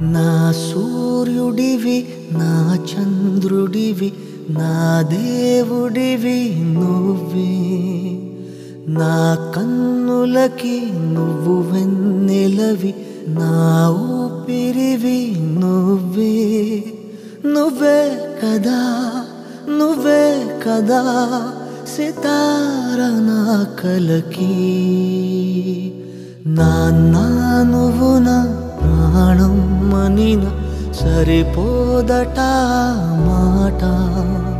నా సూర్యుడివి నా చంద్రుడివి నా దేవుడివి నువ్వే నా కన్నులకి నువ్వు వెన్నెలవి నా ఊపిరివి నువ్వే నువ్వే కదా నువ్వే కదా సితార నా కలకి నాన్న నువ్వు నా ప్రాణం మనిన సరిపోదట మాట